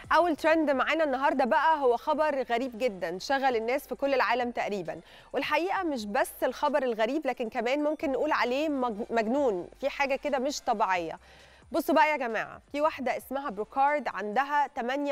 اول ترند معانا النهارده بقى هو خبر غريب جدا شغل الناس في كل العالم تقريبا والحقيقه مش بس الخبر الغريب لكن كمان ممكن نقول عليه مج- مجنون في حاجه كده مش طبيعيه بصوا بقى يا جماعه في واحده اسمها بروكارد عندها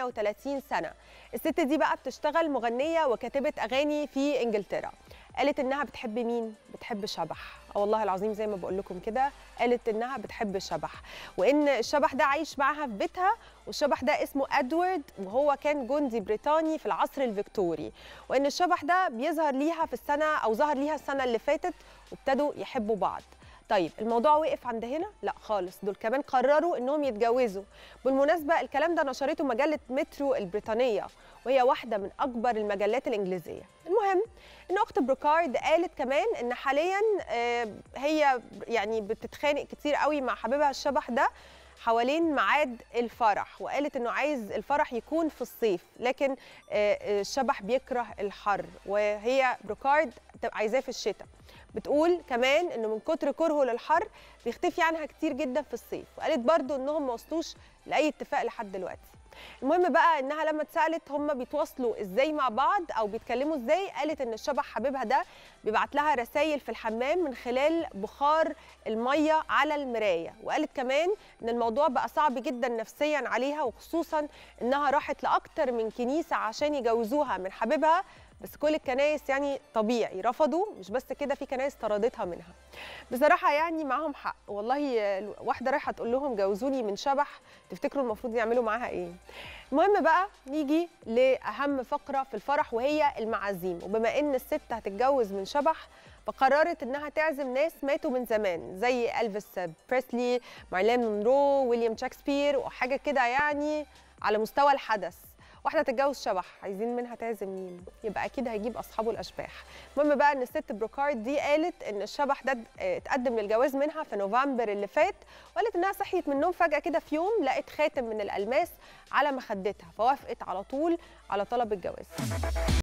38 سنه الست دي بقى بتشتغل مغنيه وكاتبه اغاني في انجلترا قالت انها بتحب مين بتحب شبح اه والله العظيم زي ما بقول لكم كده قالت انها بتحب الشبح وان الشبح ده عايش معاها في بيتها والشبح ده اسمه ادوارد وهو كان جندي بريطاني في العصر الفيكتوري وان الشبح ده بيظهر ليها في السنه او ظهر ليها السنه اللي فاتت وابتدوا يحبوا بعض طيب الموضوع وقف عند هنا لا خالص دول كمان قرروا انهم يتجوزوا بالمناسبه الكلام ده نشرته مجله مترو البريطانيه وهي واحده من اكبر المجلات الانجليزيه المهم ان اخت بروكارد قالت كمان ان حاليا آه، هي يعني بتتخانق كتير قوي مع حبيبها الشبح ده حوالين ميعاد الفرح وقالت انه عايز الفرح يكون في الصيف لكن آه، آه، الشبح بيكره الحر وهي بروكارد تبقى عايزاه في الشتاء بتقول كمان انه من كتر كرهه للحر بيختفي عنها كتير جدا في الصيف وقالت برضو انهم ما وصلوش لاي اتفاق لحد دلوقتي المهم بقى انها لما اتسالت هم بيتواصلوا ازاي مع بعض او بيتكلموا ازاي قالت ان الشبح حبيبها ده بيبعت لها رسائل في الحمام من خلال بخار الميه على المرايه وقالت كمان ان الموضوع بقى صعب جدا نفسيا عليها وخصوصا انها راحت لاكتر من كنيسه عشان يجوزوها من حبيبها بس كل الكنايس يعني طبيعي رفضوا مش بس كده في كنايس طردتها منها بصراحه يعني معاهم حق والله آه، واحده رايحه تقول لهم جوزوني من شبح تفتكروا المفروض يعملوا معاها ايه المهم بقى نيجي لاهم فقره في الفرح وهي المعازيم وبما ان الست هتتجوز من شبح فقررت انها تعزم ناس ماتوا من زمان زي الفيس بريسلي مارلين مونرو ويليام شكسبير وحاجه كده يعني على مستوى الحدث واحده تتجوز شبح عايزين منها تعزم مين يبقى اكيد هيجيب اصحابه الاشباح المهم بقى ان الست بروكارد دي قالت ان الشبح ده اه، اتقدم للجواز منها في نوفمبر اللي فات وقالت انها صحيت من النوم فجاه كده في يوم لقت خاتم من الالماس على مخدتها فوافقت على طول على طلب الجواز